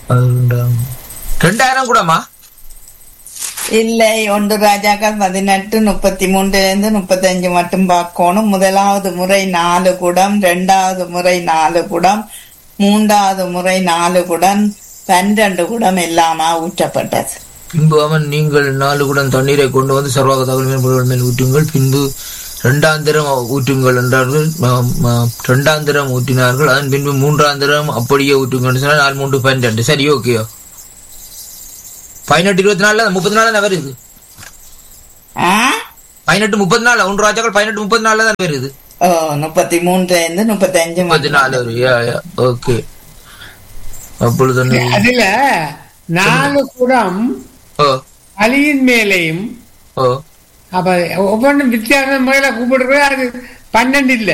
ரெண்டாம் ரெண்டாயிரம் கூடமா இல்லை ஒன்று ராஜாக்கள் பதினெட்டு முப்பத்தி மூன்றுல இருந்து முப்பத்தஞ்சு மட்டும் பார்க்கணும் முதலாவது முறை நாலு குடம் இரண்டாவது முறை நாலு குடம் மூன்றாவது முறை நாலு குடம் பன்னிரண்டு குடம் எல்லாமா ஊற்றப்பட்டது பின்பு அவன் நீங்கள் நாலு குடம் தண்ணீரை கொண்டு வந்து சர்வாக தகவல் மேல் மேல் ஊற்றுங்கள் பின்பு இரண்டாந்திரம் ஊற்றுங்கள் என்றார்கள் ம- ம- இரண்டாந்திரம் ஊற்றினார்கள் அதன் பின்பு மூன்றாந்திரம் அப்படியே ஊற்றுங்கள் சொன்னால் நாலு மூன்று பன்னெண்டு சரி ஓகேயோ பதினெட்டு இருபத்தி நாலுல முப்பத்தி நாலு தான் வருது ஆ பதினெட்டு முப்பத்தி நாலு ஒன்று ராஜாக்கள் பதினெட்டு முப்பத்தி நாலுல தான் வருது ஓ முப்பத்தி மூன்றுல இருந்து முப்பத்தஞ்சு முப்பத்தி மட்டும். நாலு வரும். யா யா ஓகே அப்பொழுது என்ன? அதுல நாலு குடம் ஓ அலியின் மேலையும் ஓ அப்ப ஒவ்வொன்றும் வித்தியாசம் மேல கூப்பிடுறது அது பன்னெண்டு இல்ல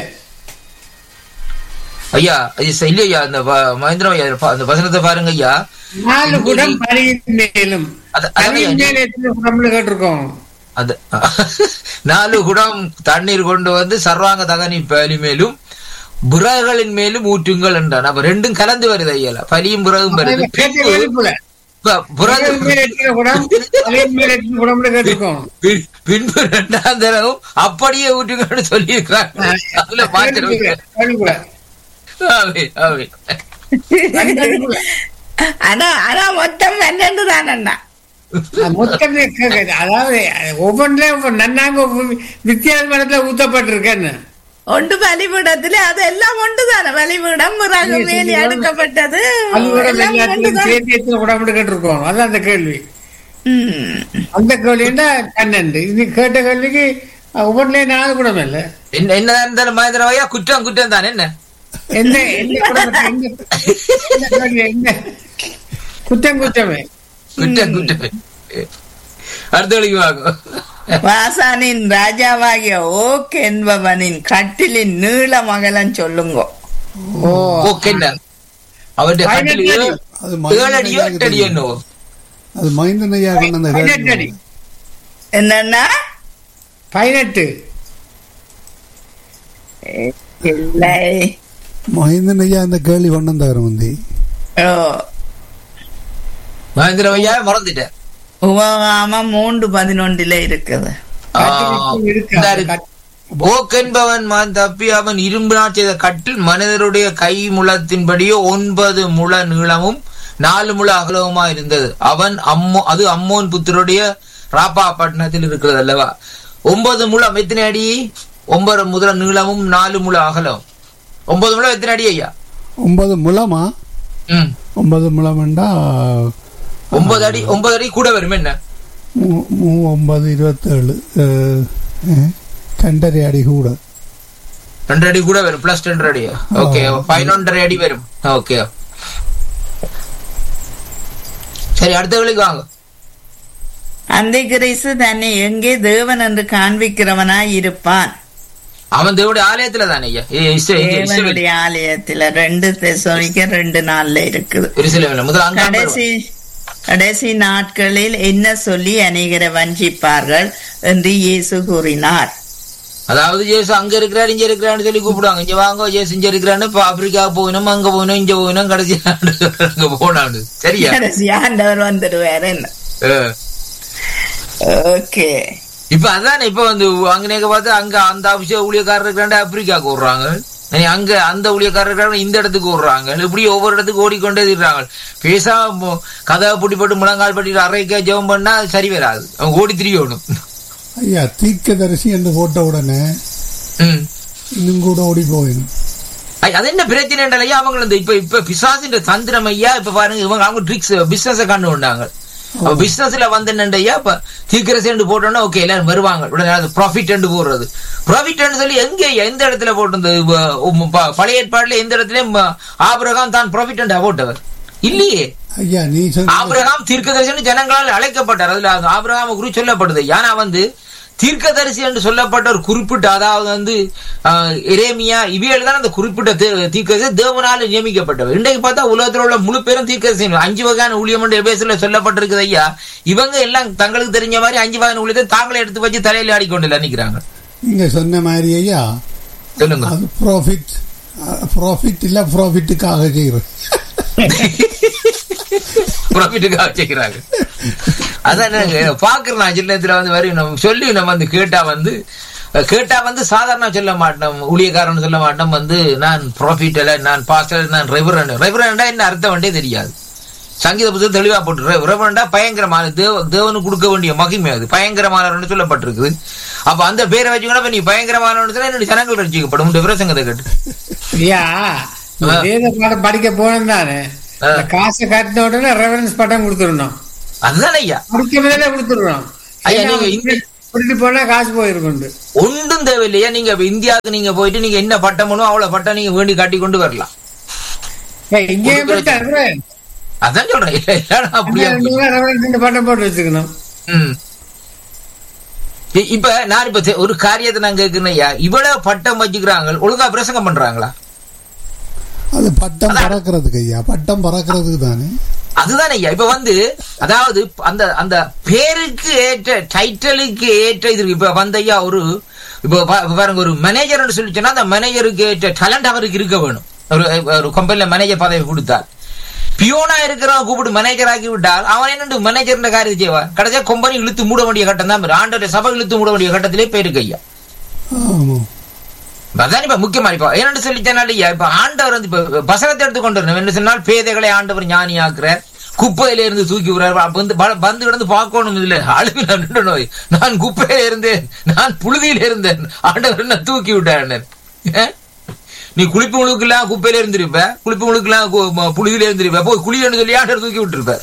ஐயா ஐயா ச- இல்லையா அந்த வ- மகேந்திரம் ஐயா பா- அந்த வசனத்தை பாருங்க ஐயா நாலு குடம் அலியின் மேலும் அது- அதான் அலியின் ஐயா, மேல எத்தனை குடம்னு கேட்டிருக்கோம் அது நாலு குடம் தண்ணீர் கொண்டு வந்து சர்வாங்க தகனி பலி மேலும் புறகளின் மேலும் ஊற்றுங்கள் என்றான் அப்ப ரெண்டும் கலந்து வருது ஐயா பலியும் புறகும் வருது கேட்ட பின்பு வெளிப்புல ப- புறகு- அலியின் மேல எத்தனை குடம் அலியின் மேல எத்தனை குடம்னு கேட்டிருக்கோம் பி- பின்பு இரண்டாம் தடவும் அப்படியே ஊற்றுங்கன்னு சொல்லி இருக்கிறாங்க அதுல மாத்திரம் இல்லை. வெளிப்புல ஆமே, ஆமே. வெளிப்புல ஆனா ஆனா மொத்தம் பன்னெண்டு தானண்ணா மொத்தம் கேட்காது அதாவது ஒவ்வொன்றிலும் ஒவ்வொரு நன்னாங்க ஒவ்வொரு வித்தியாசமான இடத்துல ஊத்தப்பட்டிருக்கேன்னு ஒன்று பலிபீடத்துல அது எல்லாம் ஒன்று தானே பலிபீடம் பிறகு மேலே அடுக்கப்பட்டது பள்ளிக்கூடம் எல்லாம் எல்லாத்துலயும் ஒன்றுதான். சேர்த்து எத்தனை குடம்னு கேட்டிருக்கோம் அதான் அந்த கேள்வி ம். அந்த கேள்வின்னா பன்னெண்டு இது கேட்ட கேள்விக்கு ஒவ்வொன்றிலே நாலு குடம் இல்ல என்ன என்னதான் இருந்தாலும் மகேந்திரம் ஐயா குற்றம் குற்றம் தானே என்ன எந்த எந்த குடம் எந்த எந்த கேள்வி, எந்த குத்தம் குத்தமே குற்றம் குற்றம் அடுத்த வழிக்கு வாங்க வாசானின் ராஜாவாகிய ஓக் என்பவனின் கட்டிலின் நீள மகளன் சொல்லுங்க ஓ ஓகே என்ன அவருடைய கட்டில் பதினெட்டு ஏழு அது ஏழு அடியோ எட்டு அடியோ என்னவோ அது மைந்தன் ஐயா கொண்டு அந்த பதினெட்டு அடி என்னன்னா பதினெட்டு இல்லை மைந்தன் ஐயா அந்த கேள்வி கொண்டு வந்தாரு முந்தி ஓ மகேந்திர ஐயா மறந்துட்டேன் உபகாமம் மூன்று பதினொன்றில இருக்குது ஆ, கட்டிலுக்குள் இருக்கு. இந்த இருக்கு. ஓக் என்பவன் மான் தப்பி அவன் இரும்பினால் செய்த கட்டில் மனிதருடைய கை முழத்தின்படியே ஒன்பது முழ நீளமும் நாலு முழ அகலவுமா இருந்தது அவன் அம்மோ அது அம்மோன் புத்தருடைய ராப்பா பட்டணத்தில் இருக்கிறது அல்லவா ஒன்பது முழம் எத்தனை அடி ஒன்பது முதல நீளமும் நாலு முழ அகலம் ஒன்பது முழம் எத்தனை அடி ஐயா ஒன்பது முழமா ம் ஒன்பது முழம்ண்டா ஒன்பது அடி ஒன்பது அடி கூட வரும் என்ன மூ- மூ- ஒன்பது இருபத்தேழு அஹ், அஹ், ரெண்டரை அடி கூட ரெண்டு அடி கூட வரும் பிளஸ் ரெண்டு அடி ஓகே பதினொன்றரை அடி வரும் ஓகே சரி அடுத்த வேலைக்கு வாங்க அந்த கிரீசு தன்னை எங்கே தேவன் என்று காண்பிக்கிறவனாய் இருப்பான் அவன் தேவனுடைய ஆலயத்துல தானே ஐயா ஏ, இஸ்ரே- இங்க இஸ்ரேல். தேவனுடைய ஆலயத்துல ரெண்டு தெசோனிக்க ரெண்டு நாள்ல இருக்குது எருசலேமில் முதல்ல அங்க கடைசி கடைசி நாட்களில் என்ன சொல்லி அநேகரை வஞ்சிப்பார்கள் என்று இயேசு கூறினார் அதாவது ஜேசு அங்க இருக்கிறாரு இங்க இருக்கிறான்னு சொல்லி கூப்பிடுவாங்க இங்க வாங்க ஜேசு இங்க இருக்கிறான்னு இப்ப ஆப்பிரிக்கா போகணும் அங்க போகணும் இங்க போகணும் கடைசி அங்க போனான்னு சரியா கடைசி ஆண்டவர் வந்துடுவார் என்ன ஆ. ஓகே இப்ப அதானே இப்ப வந்து அங்க நேக்க பார்த்து அங்க அந்த அபிஷேக ஊழியக்காரர் இருக்கிறாண்டு ஆப்பிரிக்காவுக்கு விடுறாங்க இனி அங்க அந்த ஊழியக்காரர் இருக்கிறாங்க இந்த இடத்துக்கு விடுறாங்க இப்படி ஒவ்வொரு இடத்துக்கு ஓடிக்கொண்டே இருக்கிறாங்க பேசாம கதவை பூட்டி போட்டு முழங்கால் பட்டிட்டு அரைக்க ஜெபம் பண்ணா அது சரி வராது அவங்க ஓடி திரியணும் ஐயா தீர்க்கதரிசி என்று போட்ட உடனே ம் இன்னும் கூட ஓடி போயிடும் ஐ- அது என்ன பிரச்சனை ஐயா அவங்க இந்த இப்ப இப்ப பிசாசின் தந்திரம் ஐயா இப்ப பாருங்க இவங்க அவங்க ட்ரிக்ஸ் பிசினஸ் கண்டு கொண்டாங்க அப்ப பிசினஸ்ல வந்து என்னண்டா இப்ப தீக்கிரசேண்டு போட்டோம்னா ஓகே எல்லாரும் வருவாங்க உடனே அது ப்ராஃபிட் போடுறது ப்ராஃபிட் சொல்லி எங்க எந்த இடத்துல போட்டிருந்தது வ- உம் ப- பழைய ஏற்பாடுல எந்த இடத்துலயும் ம- ஆபிரகாம் தான் ப்ராஃபிட் போட்டவர் இல்லையே ஐயா நீ சொன்ன ஆபிரகாம் தீர்க்கதரிசி ஜனங்களால் அழைக்கப்பட்டார் அதுல அது ஆபிரகாம குறி சொல்லப்படுது ஏன்னா வந்து தீர்க்கதரிசி என்று சொல்லப்பட்ட ஒரு குறிப்பிட்ட அதாவது வந்து ஆஹ், எரேமியா இவைகள் தான் அந்த குறிப்பிட்ட தீ- தீர்க்கதரிசி தேவனால நியமிக்கப்பட்டவர் இன்றைக்கு பார்த்தா உலகத்தில் உள்ள முழு பேரும் தீர்க்கதரிசி அஞ்சு வகையான ஊழியம் என்று எபேசுல சொல்லப்பட்டிருக்குது ஐயா இவங்க எல்லாம் தங்களுக்கு தெரிஞ்ச மாதிரி அஞ்சு வகையான ஊழியத்தை தாங்களே எடுத்து வச்சு தலையில ஆடிக்கொண்டு நினைக்கிறாங்க நீங்க சொன்ன மாதிரி ஐயா சொல்லுங்க அது ப்ராஃபிட் ப்ராஃபிட் இல்ல ப்ராஃபிட்டுக்காக செய்யறது ப்ராஃபிட்டுக்காக வச்சுக்கிறாங்க அதான் நாங்க பாக்குறேன் நான் சின்ன நேரத்துல வந்து வரி நம்ம சொல்லி நம்ம வந்து கேட்டா வந்து அஹ், கேட்டா வந்து சாதாரண சொல்ல மாட்டோம் ஊழியக்காரன் சொல்ல மாட்டோம் வந்து நான் ப்ராஃபிட் அல்ல நான் பாஸ்டர் நான் ரெவரண்ட் ரெவரண்டா என்ன அர்த்தம் வேண்டே தெரியாது சங்கீத புத்தகம் தெளிவா போட்டு ரெவரண்டா பயங்கரமான தேவ தேவனுக்கு கொடுக்க வேண்டிய மகிமை அது பயங்கரமானவர்னு சொல்லப்பட்டிருக்குது அப்ப அந்த பேரை வச்சுக்கணும் நீ பயங்கரமானவன் என்னுடைய ஜனங்கள் ரசிக்கப்படும் உன்னுடைய பிரசங்கத்தை கேட்டு ஐயா இந்த வேத பாடம் படிக்க போனோம் தானே ஆ. இந்த காசை கட்டின உடனே ரெஃபரன்ஸ் பட்டம் கொடுத்துடணும் அதுதான் ஐயா படிக்க முதல்ல கொடுத்துடணும் ஐயா, நீங்க இந்த- கொடுத்து போனா காசு போயிருக்குண்டு ஒன்றும் தேவையில்லையா நீங்க இப்ப இந்தியாவுக்கு நீங்க போயிட்டு நீங்க என்ன பட்டம் பண்ணுவோம் அவ்வளவு பட்டம் நீங்க வேண்டி காட்டி கொண்டு வரலாம் ஏய், இங்கேயும் போயிட்டா reference. அதான் சொல்றேன் இல்ல, இல்லைன்னா அப்படியே ரெண்டு மூணு reference இந்த பட்டம் போட்டு வச்சுக்கணும் ம். இ- இப்ப நான் இப்ப தெ- ஒரு காரியத்தை நான் கேட்கிறேன் ஐயா இவ்வளவு பட்டம் வச்சுக்கிறாங்க ஒழுங்கா பிரசங்கம் பண்றாங்களா அது பட்டம் பறக்கிறதுக்கு ஐயா பட்டம் பறக்கிறதுக்கு தானே அதுதான் ஐயா இப்ப வந்து அதாவது அந்த அந்த பேருக்கு ஏற்ற டைட்டிலுக்கு ஏற்ற இது இருக்கு. இப்ப வந்து ஐயா ஒரு இப்ப பா- பாருங்க ஒரு மேனேஜர்னு சொல்லி சொன்னா அந்த மேனேஜருக்கு ஏற்ற டேலண்ட் அவருக்கு இருக்க வேணும் ஒரு ஒரு கம்பெனில மேனேஜர் பதவி கொடுத்தால் பியோனா இருக்கிறவன் கூப்பிட்டு மேனேஜர் ஆக்கி விட்டால் அவன் என்ன மேனேஜர் காரியம் செய்வான் கடைசியா கம்பெனி இழுத்து மூட வேண்டிய கட்டம் தான் வரும். ஆண்டோட சபை இழுத்து மூட வேண்டிய கட்டத்திலே போயிருக்கு ஐயா ஆமாம் அதான் இப்ப முக்கியமா இப்ப என்னன்னு சொல்லிச்சனால இப்ப ஆண்டவர் வந்து இப்ப வசனத்தை எடுத்து கொண்டு வரணும் என்ன சொன்னால் பேதைகளை ஆண்டவர் ஞானி ஆக்குறார் குப்பையில இருந்து தூக்கி விடுறாரு அப்ப வந்து பல- வந்து கிடந்து பார்க்கணும் இதுல அழுவி நான் நோய் நான் குப்பையில இருந்தேன் நான் புழுதியில இருந்தேன் ஆண்டவர் என்ன தூக்கி விட்டார் நீ குளிப்பு முழுக்கெல்லாம் குப்பையில இருந்திருப்ப குளிப்பு முழுக்கெல்லாம் கு- ம- புழுதியில இருந்திருப்ப போய் குளியன்னு சொல்லி ஆண்டவர் தூக்கி விட்டுருப்ப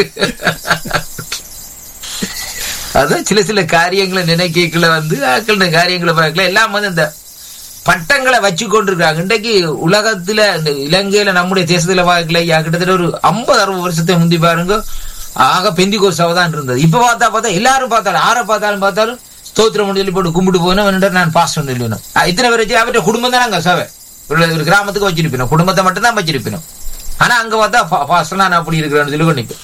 அதான் சில சில காரியங்களை நினைக்கல வந்து ஆக்கள காரியங்களை பார்க்கல எல்லாம் வந்து இந்த பட்டங்களை வச்சு கொண்டிருக்காங்க இன்றைக்கு உலகத்துல இந்த இலங்கையில நம்முடைய தேசத்துல பார்க்கல யா, கிட்டத்தட்ட ஒரு ஐம்பது அறுபது வருஷத்தை முந்தி பாருங்க ஆக பெந்திகோ சபை தான் இருந்தது இப்ப பார்த்தா பார்த்தா எல்லாரும் பார்த்தாலும் ஆரை பார்த்தாலும் பார்த்தாலும் ஸ்தோத்திரம் சொல்லி போட்டு கும்பிட்டு போனோம் நான் பாஸ் சொல்லணும் இத்தனை பேர் வச்சு அவற்றை குடும்பம் தான் அங்க சபை ஒரு ஒரு கிராமத்துக்கு வச்சிருப்பினோம் குடும்பத்தை மட்டும் தான் வச்சிருப்பினோம் ஆனா அங்க பார்த்தா பாஸ்டர் நான் அப்படி இருக்கிறேன்னு சொல்லி கொண்டிப்பேன்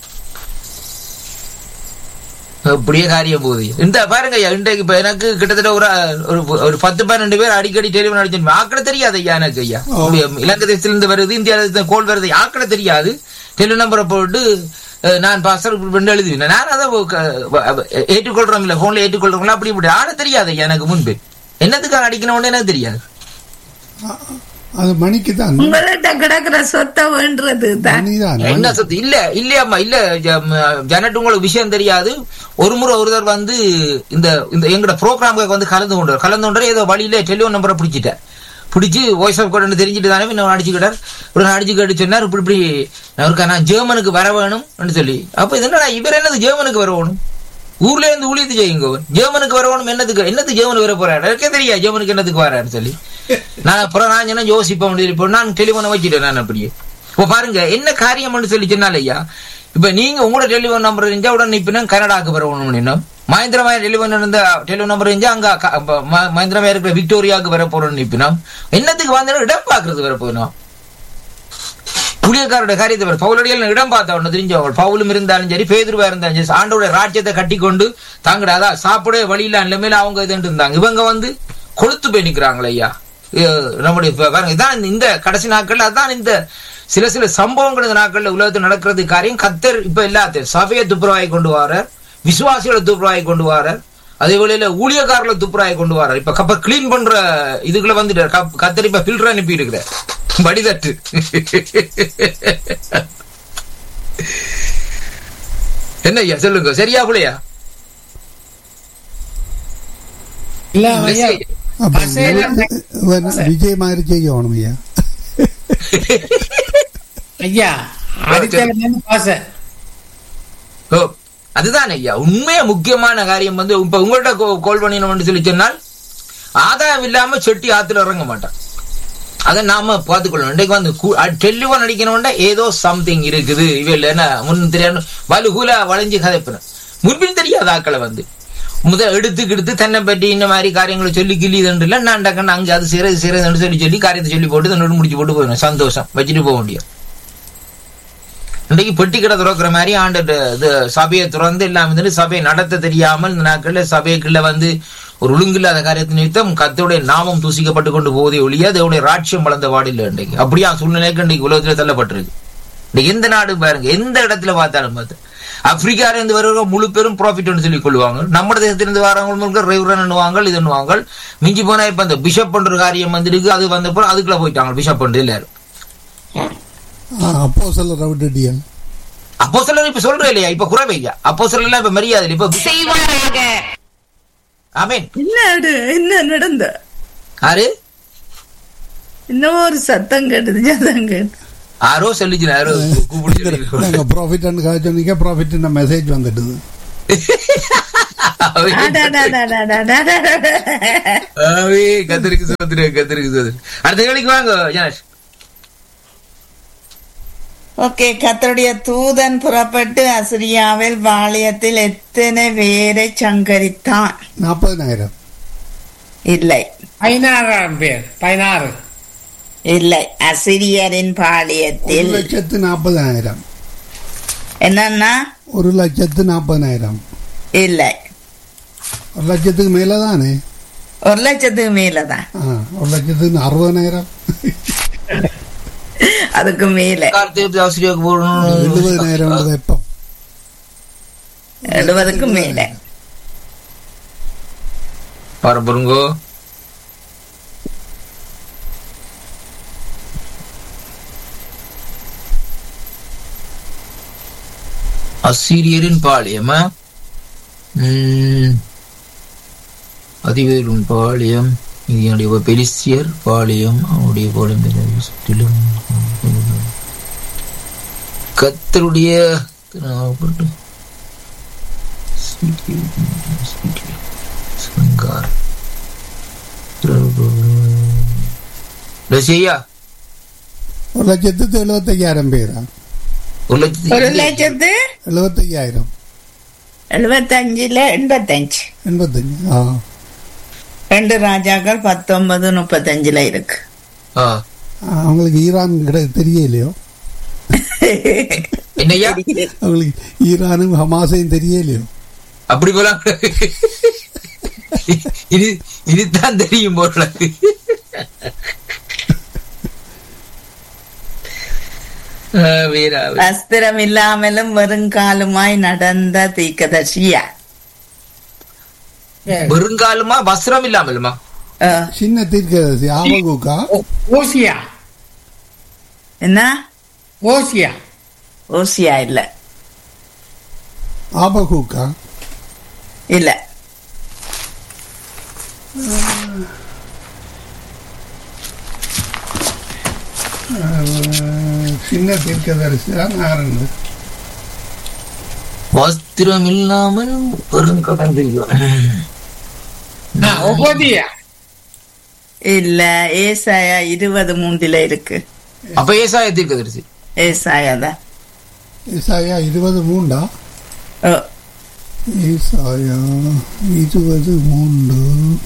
அப்படியே காரியம் போகுது இந்த பாருங்க ஐயா இன்றைக்கு இப்ப எனக்கு கிட்டத்தட்ட ஒரு ஒரு ஒரு பத்து பன்னெண்டு பேர் அடிக்கடி டெலிஃபோன் அடிச்சு ஆக்கட தெரியாது ஐயா எனக்கு ஐயா இலங்கை தேசத்திலிருந்து வருது இந்தியாவில கோல் வருது ஆக்கட தெரியாது டெலி நம்பரை போட்டு அஹ், நான் பாஸ்டர் ரெண்டு எழுதுவேன் நான் அதை க- ஏற்றுக்கொள்றோம் இல்ல போன்ல ஏற்றுக்கொள்றோம் அப்படி இப்படி ஆட தெரியாது ஐயா எனக்கு முன்பு என்னத்துக்காக அடிக்கணும்னு எனக்கு தெரியாது அது மணிக்கு தான் உங்கள்கிட்ட கிடக்குற சொத்தை வேண்டுறது தான் மணிதான் என்ன சத்து இல்ல இல்லையாம்மா இல்ல ஜ- ம- ஜனட் உங்களுக்கு விஷயம் தெரியாது ஒரு முறை ஒருத்தர் வந்து இந்த இந்த எங்கட ப்ரோக்ராமுக்கு வந்து கலந்து கொண்டார் கலந்து கொண்டார் ஏதோ வழியில டெலிஃபோன் நம்பரை பிடிச்சிட்டேன் பிடிச்சி வாய்ஸ் ஆஃப் கோட் தெரிஞ்சுட்டு தானே இன்னும் அடிச்சுக்கிட்டார் ஒரு நாள் அடிச்சு கேட்டு சொன்னார் இப்படி இப்படி நான் இருக்கா நான் ஜெர்மனுக்கு வர வேணும் சொல்லி அப்ப இது என்னடா இவர் என்னது ஜெர்மனுக்கு வர வேணும் ஊர்ல இருந்து ஊழியத்து செய்யுங்க ஜெர்மனுக்கு வர வேணும் என்னதுக்கு என்னது ஜெர்மனுக்கு வர போறாரு எனக்கே தெரியா ஜெர்மனுக்கு என்னதுக்கு வரான்னு சொல்லி நான் அப்புறம் நான் என்ன யோசிப்பேன் இப்போ நான் டெலிஃபோனை வச்சுட்டேன் நான் அப்படியே இப்போ பாருங்க என்ன காரியம்னு சொல்லி சொன்னால ஐயா இப்ப நீங்க உங்களோட டெலிஃபோன் நம்பர் இருந்தா உடனே இப்ப கனடாக்கு வரணும் இன்னும் மகேந்திரமாய டெலிஃபோன் இருந்த டெலிஃபோன் நம்பர் இருந்தா அங்க க- அப்ப ம- மகேந்திரமாய இருக்கிற விக்டோரியாவுக்கு வர போறோம்னு நிப்பினோம் என்னத்துக்கு வந்தா இடம் பாக்குறது வர போயினோம் புளியக்காரோட காரியத்தை பாரு. பவுலடியில் இடம் பார்த்தா ஒண்ணு தெரிஞ்சவங்க பவுலும் இருந்தாலும் சரி பேதுருவா இருந்தாலும் சரி ஆண்டோட ராஜ்யத்தை கட்டி கொண்டு தாங்கட அதான் சாப்பிட வழியில நிலைமையில அவங்க இதுன்னு இருந்தாங்க இவங்க வந்து கொளுத்து போய் நிக்கிறாங்களே ஐயா அஹ் நம்முடைய இப்ப பாருங்க இதான் இந்த கடைசி நாட்கள்ல அதான் இந்த சில சில சம்பவங்கள் இந்த நாட்கள்ல உலகத்தில் நடக்கிறது காரியம் கத்தர் இப்ப எல்லாத்தையும் சபையை துப்புரவாய் கொண்டு வரார் விசுவாசிகளை துப்புரவாய் கொண்டு வரார் அதே வேளையில ஊழியக்காரர்களை துப்புரவாய் கொண்டு வரார் இப்ப கப்ப கிளீன் பண்ற இதுக்குள்ள வந்துட்டார் கப்- கத்தர் இப்ப பில்டர் அனுப்பி இருக்கிறார் வடிதட்டு என்ன ஐயா சொல்லுங்க சரியா புள்ளையா இல்ல ஐயா அப்ப பசையில இவன் விஜய் மாதிரி செய்யணும் ஐயா ஐயா அடித்தளம் பாச ஓ, அதுதான் ஐயா உண்மையா முக்கியமான காரியம் வந்து இப்ப உங்கள்ட்ட கோல் பண்ணினோம்னு சொல்லி சொன்னால் ஆதாயம் இல்லாம செட்டி ஆத்துல இறங்க மாட்டான் அதை நாம பார்த்துக்கொள்ளணும் இன்றைக்கு வந்து டெலிஃபோன் அடிக்கணும்னா ஏதோ சம்திங் இருக்குது இவையில் என்ன முன் தெரியாது வலுகுல வளைஞ்சு கதைப்பின முன்பின் தெரியாத ஆக்களை வந்து முதல் எடுத்துக்கு எடுத்து தன்னை பற்றி இந்த மாதிரி காரியங்களை சொல்லி கிள்ளி இதுல நான் டக்குன்னு அங்கே அது சிறது சிறதுன்னு சொல்லி சொல்லி காரியத்தை சொல்லி போட்டு தன்னோடு முடிச்சு போட்டு போயிடும் சந்தோஷம் வச்சுட்டு போக முடியும் இன்றைக்கு பெட்டி கடை துறக்கிற மாதிரி ஆண்டு இது சபையை துறந்து எல்லாம் வந்து சபையை நடத்த தெரியாமல் இந்த நாட்கள்ல சபைக்குள்ள வந்து ஒரு ஒழுங்கில்லாத காரியத்தை நிமித்தம் கத்தோடைய நாமம் தூசிக்கப்பட்டு கொண்டு போவதே ஒழிய அதோடைய ராட்சியம் வளர்ந்த வாடில்லை இன்றைக்கு அப்படியா சூழ்நிலைக்கு இன்றைக்கு உலகத்தில் தள்ளப்பட்டிருக்கு இன்னைக்கு எந்த நாடு பாருங்க எந்த இடத்துல பார்த்தாலும் பார்த்து ஆப்பிரிக்கால இருந்து வருவங்க முழு பேரும் ப்ராஃபிட் சொல்லி கொள்வாங்க நம்ம தேசத்திலிருந்து வரவங்க ரெவரன் பண்ணுவாங்க இது பண்ணுவாங்க மிஞ்சி போனா இப்ப அந்த பிஷப் பண்ற காரியம் வந்துருக்கு அது வந்தப்போ அதுக்குள்ள போயிட்டாங்க பிஷப் பண்றது எல்லாரும் அப்போ சொல்ல ரவுடியன் அப்போ சிலர் இப்ப சொல்றேன் இல்லையா இப்ப குறைவையா அப்போ சிலர் இப்ப மரியாதை இல்லை. இப்ப செய்வாராக ஆமீன் என்ன அது? என்ன நடந்த யாரு இன்னும் ஒரு சத்தம் கேட்டது சத்தம் கேட்டு யாரோ சொல்லிச்சு யாரோ கூப்பிட்டு நாங்க ப்ராஃபிட் காய்ச்சோனிக்க ப்ராஃபிட் மெசேஜ் வந்துட்டுது ஆவே கத்திரிக்கு சோதரி கத்திரிக்கு சோதரி அடுத்த கேள்விக்கு வாங்க ஜானேஷ் ஓகே கத்தருடைய தூதன் புறப்பட்டு அசிரியாவில் பாளையத்தில் எத்தனை பேரை சங்கரித்தான் நாற்பதினாயிரம் இல்லை பதினாறாயிரம் பேர் பதினாறு இல்லை அசிரியரின் ஒரு பாளையத்தில் லட்சத்து நாற்பதாயிரம் என்னன்னா ஒரு லட்சத்து நாற்பதாயிரம் இல்லை ஒரு லட்சத்துக்கு மேல தானே ஒரு லட்சத்துக்கு மேலதான் ஆ, ஒரு லட்சத்துக்கு அறுபதாயிரம் அதுக்கு மேல கார்த்திகை ஆசிரியருக்கு போடணும் எழுபதாயிரம் எப்போ எழுபதுக்கு மேல பாரு பாருங்கோ அசீரியரின் பாளையமா ம், அதிவேரும் பாளையம் இது என்னுடைய பெலிஸ்தியர் பாளையம் அவருடைய பாளையம் சுற்றிலும் கத்தருடைய திருநாமப்பட்டு சிங்கார் ரசியா ஒரு லட்சத்துக்கு எழுபத்தையாயிரம் பேரா ஒரு லட்சத்தி ஒரு லட்சத்து எழுபத்தையாயிரம் எழுபத்தஞ்சுல எண்பத்தஞ்சு எண்பத்தஞ்சு ஆ ரெண்டு ராஜாக்கள் பத்தொன்பது முப்பத்தஞ்சுல இருக்கு ஆ. அவங்களுக்கு ஈரான் கிட்ட தெரியலையோ என்னய்யா அவங்களுக்கு ஈரானும் ஹமாஸையும் தெரியலையோ அப்படி போலாம் இது இதுதான் தெரியும் போல ஆ, வீரா வஸ்திரம் இல்லாமலும் வெறுங்காலுமாய் நடந்த தீக்கதர்சியா வெறுங்காலுமா வஸ்திரம் இல்லாமலுமா அஹ், சின்ன தீர்க்கதரிசி ஆவகுக்கா ஓ- ஓசியா என்ன ஓசியா ஓசியா இல்ல ஆபகுக்கா இல்ல சின்ன தீர்க்கதரிசி தான் யாருன்னு வஸ்திரம் இல்லாமல் பெருங்கடன் ஒபதியா இல்ல ஏசாயா இருபது மூன்றுல இருக்கு அப்ப ஏசாய தீர்க்கதரிசி ஏசாயா தான் ஈசாயா இருபது மூண்டா அஹ், ஈசாயா இருபது மூன்று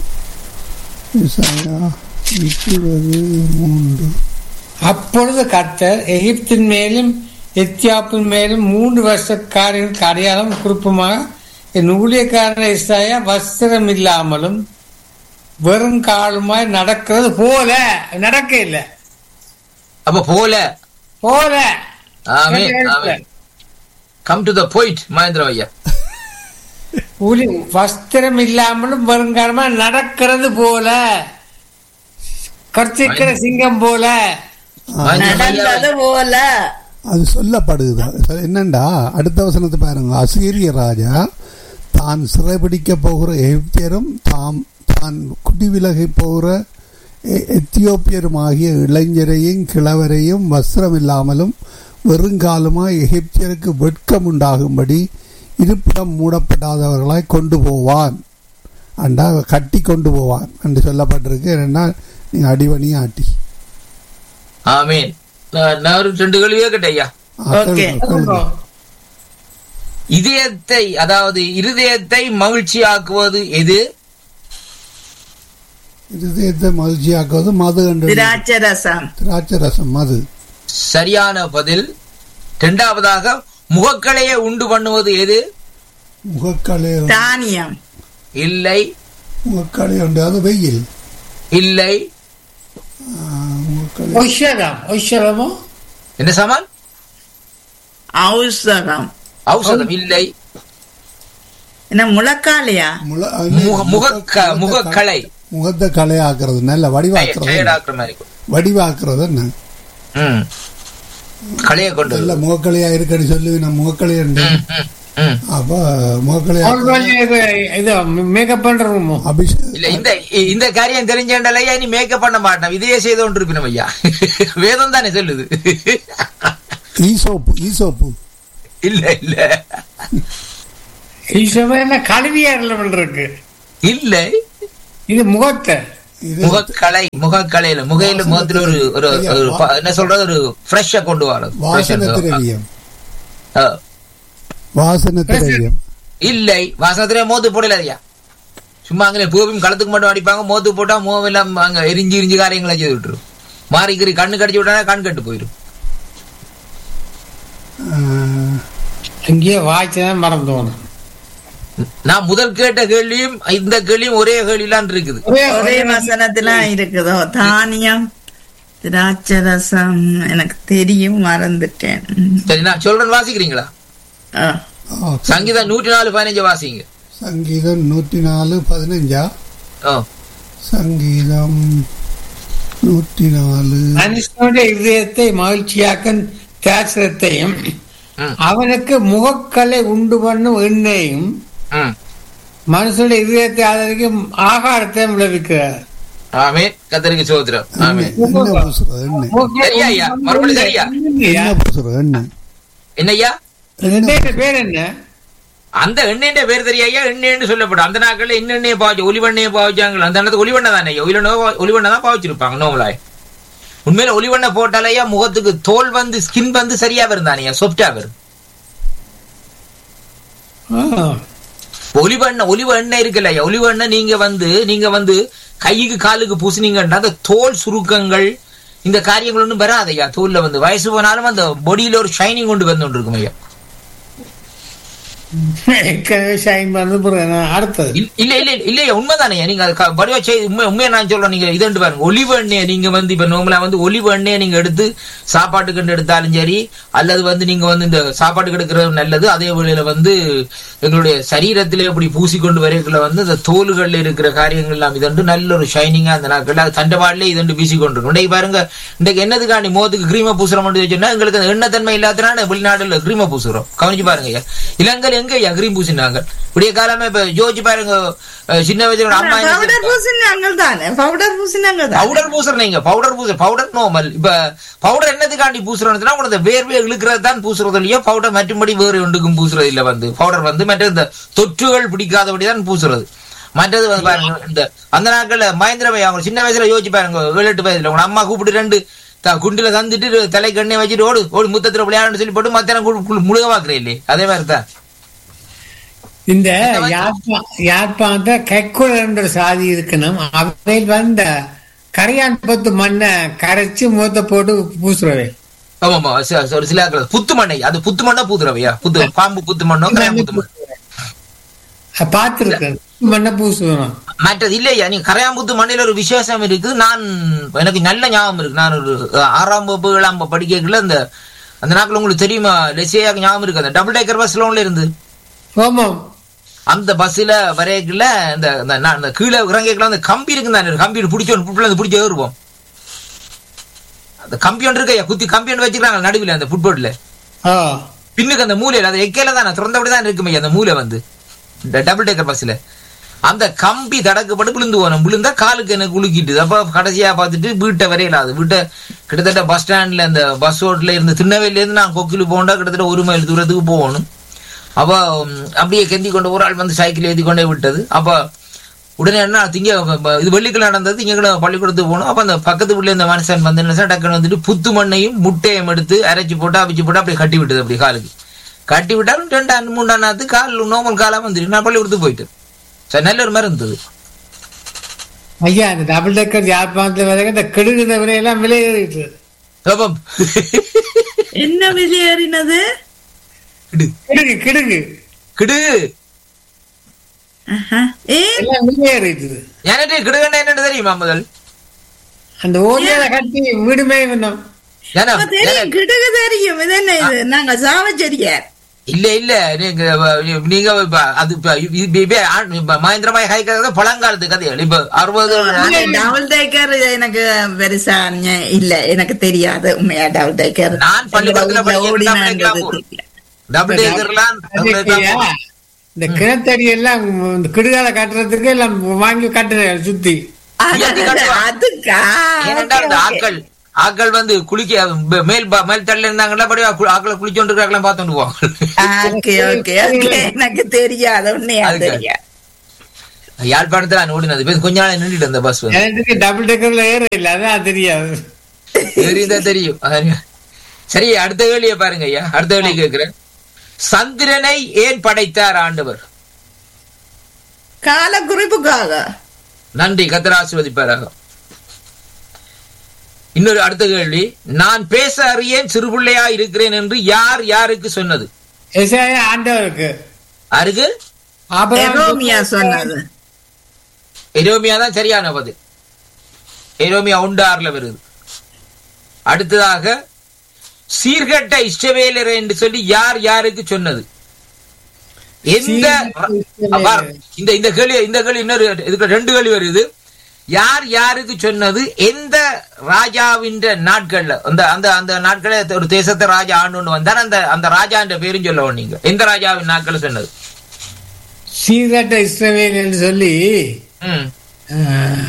ஈசாயா இருபது மூன்று அப்பொழுது கர்த்தர் எகிப்தின் மேலும் எத்தியாப்பின் மேலும் மூன்று வருஷக்காரர்களுக்கு அடையாளம் குறிப்புமாக என் ஊழியக்காரன் இஸ்ராயா வஸ்திரம் இல்லாமலும் வெறும் காலுமாய் நடக்கிறது போல நடக்க இல்லை அப்ப போல போல amen amen come to the point Mahendra ஐயா ஊழி வஸ்திரம் இல்லாமலும் வருங்காலமா நடக்கிறது போல கர்த்திக்கிற சிங்கம் போல நடந்தது போல அது சொல்லப்படுது அது என்னண்டா அடுத்த வசனத்தை பாருங்க அசீரிய ராஜா தான் சிறைபிடிக்க போகிற எகிப்தியரும் தாம் தான் குடிவிலகி போகிற எ- எத்தியோப்பியரும் ஆகிய இளைஞரையும் கிழவரையும் வஸ்திரம் இல்லாமலும் வெறுங்காலுமாய் எகிப்தியருக்கு வெட்கம் உண்டாகும்படி இருப்பிடம் மூடப்படாதவர்களாய் கொண்டு போவான் அண்டா கட்டி கொண்டு போவான் என்று சொல்லப்பட்டிருக்கு என்னன்னா நீங்க அடிவணி ஆட்டி ஆமென் நான் நான் ஒரு ரெண்டு கேள்வியே கேட்டேன் ஐயா ஆ, Okay. கேளுங்க, கேளுங்க. இதயத்தை அதாவது இருதயத்தை மகிழ்ச்சியாக்குவது எது இருதயத்தை மகிழ்ச்சியாக்குவது மது என்று திராட்சை ரசம் திராட்சை ரசம் மது சரியான பதில் இரண்டாவதாக முகக்கலையை உண்டு பண்ணுவது எது முகக்களே தானியம் இல்லை முகக்களே உண்டு அது வெயில் இல்லை ஆ, முகக்களே ஒஷரம் ஒஷரமோ என்ன சாமான் ஔஷதம் ஔஷதம் இல்லை என்ன முழக்காலையா முல- முக- முகக்க முகக்கலை முகத்தை கலையாக்குறது நல்ல வடிவாக்குறது டயர்டாக்குற மாதிரி இருக்கும். வடிவாக்குறது என்ன ம் கலையை கொண்டு நல்ல முகக்கலையா இருக்கடி சொல்லி நான் முகக்கலையா ம், ம், ம். அப்ப முகக்கலையா அவள் வந்து இது- இது மேக்கப் பண்றோமோ அபிஷேக் இல்ல இந்த இந்த காரியம் தெரிஞ்சேன்டலையா நீ மேக்கப் பண்ண மாட்டேன் இதையே செய்து கொண்டு இருப்பினும் ஐயா வேதம் தானே சொல்லுது ஈசோப்பு ஈசோப்பு இல்ல இல்ல ஈஸ்வரன் என்ன கழுவியா இருக்கு இல்ல இது முகத்தை இது முகக்கலை முகக்கலையில முகையில முகத்துல ஒரு ஒரு ஒரு ப- என்ன சொல்றது ஒரு ஃப்ரெஷ்ஷா கொண்டு வரது வாசன திரவியம் ஆ. வாசன திரவியம் இல்லை வாசனத்திலே மோத்து போடல ஐயா சும்மா அங்கே பூவும் களத்துக்கு மட்டும் அடிப்பாங்க மோத்து போட்டா மோவம் எல்லாம் அங்க எரிஞ்சு எரிஞ்சு காரியங்களை செய்து விட்டுரும் மாறிக்கிறி கண்ணு கடிச்சு விட்டானா கண் கட்டு போயிடும் ஆஹ், அங்கேயே வாய்ச்சதான் மறந்து போனோம் நான் முதல் கேட்ட கேள்வியும் இந்த கேள்வியும் ஒரே கேள்விலாம் இருக்குது ஒரே வசனத்துல இருக்குதோ தானியம் திராட்சரசம் எனக்கு தெரியும் மறந்துட்டேன் ம். சரி நான் சொல்றேன் வாசிக்கிறீங்களா ஆ. ஆ, சங்கீதம் நூற்றி நாலு பதினஞ்சு வாசிங்க சங்கீதம் நூற்றி நாலு பதினஞ்சா ஆ. சங்கீதம் நூற்றி நாலு மனுஷனுடைய இதயத்தை மகிழ்ச்சியாக்க தேசத்தையும் ம், அவனுக்கு முகக்கலை உண்டு பண்ணும் எண்ணெயும் ம். மனுஷனுடைய இதயத்தை ஆதரிக்கும் ஆகாரத்தையும் விளைவிக்கிறார் ஆமே கத்தருக்கு சோத்திரம் ஆமே என்ன பூசுறது என்ன சரியா ஐயா? மறுபடியும் சரியா? என்ன பூசுறது என்ன என்னய்யா எண்ணெயோட பேர் என்ன அந்த எண்ணெயின் பேர் தெரியா எண்ணெய்னு சொல்லப்படும் அந்த நாட்கள்ல இன்னெண்ணெயை பாவச்சு ஒலிவெண்ணையை பாவச்சாங்க அந்த நேரத்துக்கு ஒலிவெண்ணை தானே ஒலிவெண்ணை ஒலிவெண்ணை தான் பாவச்சிருப்பாங்க நோமலாய் உண்மையில ஒலிவெண்ணை போட்டாலேயா முகத்துக்கு தோல் வந்து ஸ்கின் வந்து சரியா வருந்தானே சாஃப்டா வரும் ஆ. ஒலிவ எண்ணெய் ஒலிவ எண்ணெய் இருக்குல்ல ஐயா ஒலிவ எண்ணெய் நீங்க வந்து நீங்க வந்து கைக்கு காலுக்கு பூசினீங்கன்னா அந்த தோல் சுருக்கங்கள் இந்த காரியங்கள் ஒன்றும் வராது ஐயா தோல்ல வந்து வயசு போனாலும் அந்த பொடியில ஒரு ஷைனிங் கொண்டு வந்து இருக்கும் ஐயா ஏற்கனவே ஷைன் பண்ணது பிறகு நான் அடுத்தது இல்ல இல்ல இல்ல இல்லையா உண்மைதானே நீங்க அது க- வடிவா செய் உண்மை உண்மையை நான் சொல்றேன் நீங்க இதண்டு பாருங்க ஒலிவ எண்ணெயை நீங்க வந்து இப்ப நோமலா வந்து ஒலிவ எண்ணெயை நீங்க எடுத்து சாப்பாட்டுக்கு எடுத்தாலும் சரி அல்லது வந்து நீங்க வந்து இந்த சாப்பாட்டுக்கு எடுக்கிறது நல்லது அதே வேளையில வந்து எங்களுடைய சரீரத்திலே இப்படி பூசிக்கொண்டு வரைக்குள்ள வந்து இந்த தோல்கள்ல இருக்கிற காரியங்கள் எல்லாம் இதண்டு நல்ல ஒரு ஷைனிங்கா அந்த நாட்கள் அது தண்டவாடலே இதண்டு வீசிக்கொண்டிருக்கும் இன்றைக்கு பாருங்க இன்றைக்கு என்னதுக்காண்டி மோத்துக்கு கிரீம பூசுறோம் சொன்னா எங்களுக்கு அந்த எண்ணத்தன்மை இல்லாதனால வெளிநாடுல கிரீம பூசுறோம் கவனிச்சு பாருங்க ஐயா இலங்கையில் எங்க ஐயா கிரீம் பூசினாங்க விடிய காலமே இப்ப யோசிச்சு பாருங்க அஹ் சின்ன வயசுல அம்மா என்ன பவுடர் செய்வாங்க? பூசினாங்க தானே பவுடர் பூசினாங்க தானே பவுடர் பூசுற நீங்க பவுடர் பூச பவுடர் நோமல் இப்ப பவுடர் என்னதுக்காண்டி பூசுறதுன்னா உனக்கு வேர்வை இழுக்கிறது தான் பூசுறது இல்லையோ பவுடர் மற்றும்படி வேறு ஒன்றுக்கும் பூசுறது இல்ல வந்து பவுடர் வந்து மற்ற இந்த தொற்றுகள் பிடிக்காதபடி தான் பூசுறது மற்றது வந்து பாருங்க இந்த அந்த நாட்கள்ல மகேந்திரவை அவங்க சின்ன வயசுல யோசிச்சு பாருங்க ஏழு எட்டு வயசுல உங்க அம்மா கூப்பிட்டு ரெண்டு த- குண்டுல தந்துட்டு தலைக்கு எண்ணெய் வச்சுட்டு ஓடு ஓடு முத்தத்துல விளையாடுன்னு சொல்லி போட்டு மத்தியானம் முழுக பாக்குறேன் இல்லையே அதே மாதிரி தான் இந்த யாழ்ப்பா யாழ்ப்பாணத்தை கைக்குள் என்ற சாதி இருக்கணும் அவையில் வந்த கரையான் பத்து மண்ணை கரைச்சு மூத்த போட்டு பூசுறவை ஆமாமா ச- ச- ஒரு சில ஆட்கள் புத்து மண்ணை அது புத்து மண்ணா பூத்துறவையா புத்து பாம்பு புத்து மண்ணோ கரையான் புத்து மண்ணோ பார்த்திருக்கேன் மண்ணை பூசுவேன் மற்றது இல்லையா நீ கரையாம்புத்து மண்ணில ஒரு விசேஷம் இருக்கு நான் எனக்கு நல்ல ஞாபகம் இருக்கு நான் ஒரு அஹ், ஆறாம் வகுப்பு ஏழாம் வகுப்பு படிக்கல அந்த அந்த நாட்கள் உங்களுக்கு தெரியுமா லெசியாக ஞாபகம் இருக்கு அந்த டபுள் டேக்கர் பஸ் லோன்ல இருந்து ஆமாம் அந்த பஸ்ல வரையக்குள்ள அந்த அந்த நான் அந்த கீழே இறங்கிக்கல அந்த கம்பி இருக்கு தானே கம்பி பிடிச்ச புட்ல பிடிச்ச ஏறுவோம் அந்த கம்பி ஒன்று இருக்கையா குத்தி கம்பி ஒன்று வச்சுக்கிறாங்க நடுவில் அந்த ஃபுட்போர்ட்ல ஆ பின்னுக்கு அந்த மூலையில அந்த எக்கையில தானே திறந்தபடி தான் இருக்குமே அந்த மூலை வந்து இந்த டபுள் டேக்கர் பஸ்ல அந்த கம்பி தடக்கப்பட்டு விழுந்து போனோம் விழுந்தா காலுக்கு எனக்கு உலுக்கிட்டு அப்ப கடைசியா பார்த்துட்டு வீட்டை வரையில அது வீட்டை கிட்டத்தட்ட பஸ் ஸ்டாண்ட்ல அந்த பஸ் ரோட்ல இருந்து திருநெல்வேலியில இருந்து நான் கொக்கிலு போண்டா கிட்டத்தட்ட ஒரு மைல் தூரத்துக்கு போகணும் அப்ப உம், அப்படியே கெந்தி கொண்டு ஒரு ஆள் வந்து சைக்கிள் ஏத்தி கொண்டே விட்டது அப்ப உடனே என்ன திங்க ப- இது வெள்ளிக்கிழமை நடந்தது திங்கக்கிழமை பள்ளிக்கூடத்துக்கு போகணும் அப்ப அந்த பக்கத்து வீட்டுல இந்த மனுஷன் வந்து என்ன செய்ய, டக்குன்னு வந்துட்டு புத்து மண்ணையும் முட்டையும் எடுத்து அரைச்சு போட்டு அவிச்சு போட்டு அப்படியே கட்டி விட்டது அப்படி காலுக்கு கட்டி விட்டாலும் ரெண்டாண்டு மூணாம் நாத்து கால் நோமல் காலா வந்துட்டு நான் பள்ளிக்கூடத்துக்கு போயிட்டு சரி நல்ல ஒரு மாதிரி இருந்தது ஐயா இந்த டபுள் டெக்கர் யாழ்ப்பாணத்துல வரைக்கும் இந்த கெடுகிற விலையெல்லாம் விலை ஏறிட்டு அப்பம் என்ன வெளியேறினது கிடு கிடுகு கிடுகு கிடு ஆஹா. ஏன் எல்லாம் விலை ஏறிட்டுது எனக்கு கிடுகண்ட என்னன்னு தெரியுமா முதல் அந்த ஓலியால கட்டி வீடுமே வேணும் ஜனம், அப்ப தெரியும் ஜனம். கிடுகு தெரியும் இது என்ன இது நாங்க சாவச்செடியார் இல்ல இல்ல நீங்க அஹ், நீங்க இப்ப அது இப்ப இது- இப்ப ஆ- இப்ப மகேந்திரமாய் ஹைக்கிறது பழங்காலத்து கதைகள் இப்ப அறுபது டபுள் டேக்கர் எனக்கு பெருசா ஞ- இல்ல எனக்கு தெரியாது உண்மையா டபுள் டேக்கர் நான் பள்ளிக்கூடத்துல படிக்கிற double decker டபுள் டேக்கர்லாம் அதுக்கு இந்த கிணத்தடி எல்லாம் இந்த கிடுகால கட்டுறதுக்கு எல்லாம் வாங்கி கட்டுறேன் சுத்தி அதுக்கா ஏனென்றால் இந்த Okay, okay. ஆக்கள் ஆக்கள் வந்து குளிக்க ப- மேல் ப- மேல் தள்ள இருந்தாங்களா படி ஆக்களை குளிச்சோண்டு இருக்காங்களாம் பார்த்துட்டு போவாங்க ஓகே ஓகே ஓகே எனக்கு தெரியாது உண்மையா அதுக்கு. தெரியாது யாழ்ப்பாணத்துல நான் ஓடினது இப்ப கொஞ்ச நாள் நின்றுட்டு அந்த பஸ் வந்து எனக்கு டபுள் டெக்கர்ல ஏற இல்ல அதான் தெரியாது தெரியுதா தெரியும் அதான். சரி அடுத்த கேள்வியை பாருங்க ஐயா அடுத்த கேள்வி கேட்கிறேன் சந்திரனை ஏன் படைத்தார் ஆண்டவர் கால குறிப்புக்காக நன்றி கத்தர் ஆசிர்வதிப்பாராக இன்னொரு அடுத்த கேள்வி நான் பேச அறியேன் சிறுபிள்ளையா இருக்கிறேன் என்று யார் யாருக்கு சொன்னது எஸ்ஐயா ஆண்டவருக்கு யாருக்கு ஆபிரகாம் எரோமியா சொன்னது எரோமியா தான் சரியான பதில் எரோமியா உண்டார்ல வருது அடுத்ததாக சீர்கட்ட இஷ்டவேலர் என்று சொல்லி யார் யாருக்கு சொன்னது எந்த சீர்கெட்ட இஸ்ரவேலர். பார், இந்த இந்த கேள்வி இந்த கேள்வி இன்னொரு இதுக்கு ரெண்டு கேள்வி வருது யார் யாருக்கு சொன்னது எந்த ராஜாவின் நாட்கள்ல அந்த அந்த அந்த நாட்கள ஒரு தேசத்தை ராஜா ஆண்டு வந்தார் அந்த அந்த ராஜான்ற பேரும் சொல்ல நீங்க எந்த ராஜாவின் நாட்கள் சொன்னது சீர்கட்ட இஸ்ரவேல் என்று சொல்லி ம் ஆஹ்,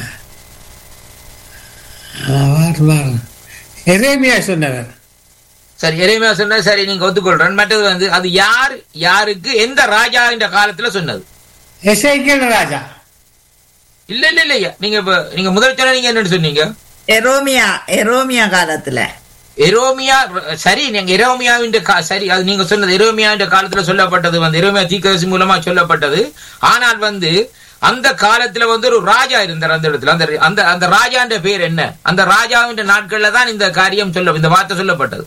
ஆஹ், வார், வார். எரேமியா சொன்னவர் சரி எரேமியா சொன்னது சரி நீங்க ஒத்துக்கொள்றேன் மற்றது வந்து அது யார் யாருக்கு எந்த ராஜா என்ற காலத்துல சொன்னது எஸ்ஐக்கியல் ராஜா இல்ல இல்ல இல்லையா நீங்க இப்ப நீங்க முதல் சொன்ன நீங்க என்னன்னு சொன்னீங்க எரோமியா எரோமியா காலத்துல எரோமியா சரி நீங்க எரோமியாவின் கா- சரி அது நீங்க சொன்னது எரோமியாவின் காலத்துல சொல்லப்பட்டது வந்து எரோமியா தீக்கரசி மூலமா சொல்லப்பட்டது ஆனால் வந்து அந்த காலத்துல வந்து ஒரு ராஜா இருந்தார் அந்த இடத்துல அந்த அந்த அந்த ராஜான்ற பேர் என்ன அந்த ராஜாவின் நாட்கள்ல தான் இந்த காரியம் சொல்ல இந்த வார்த்தை சொல்லப்பட்டது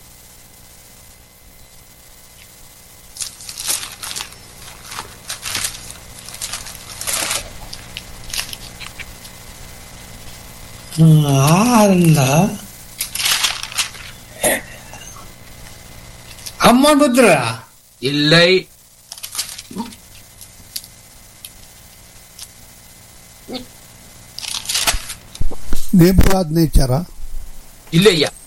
ஆறுந்தா அம்மன் புத்திரா இல்லை நேபுகாத் நேச்சரா இல்லையா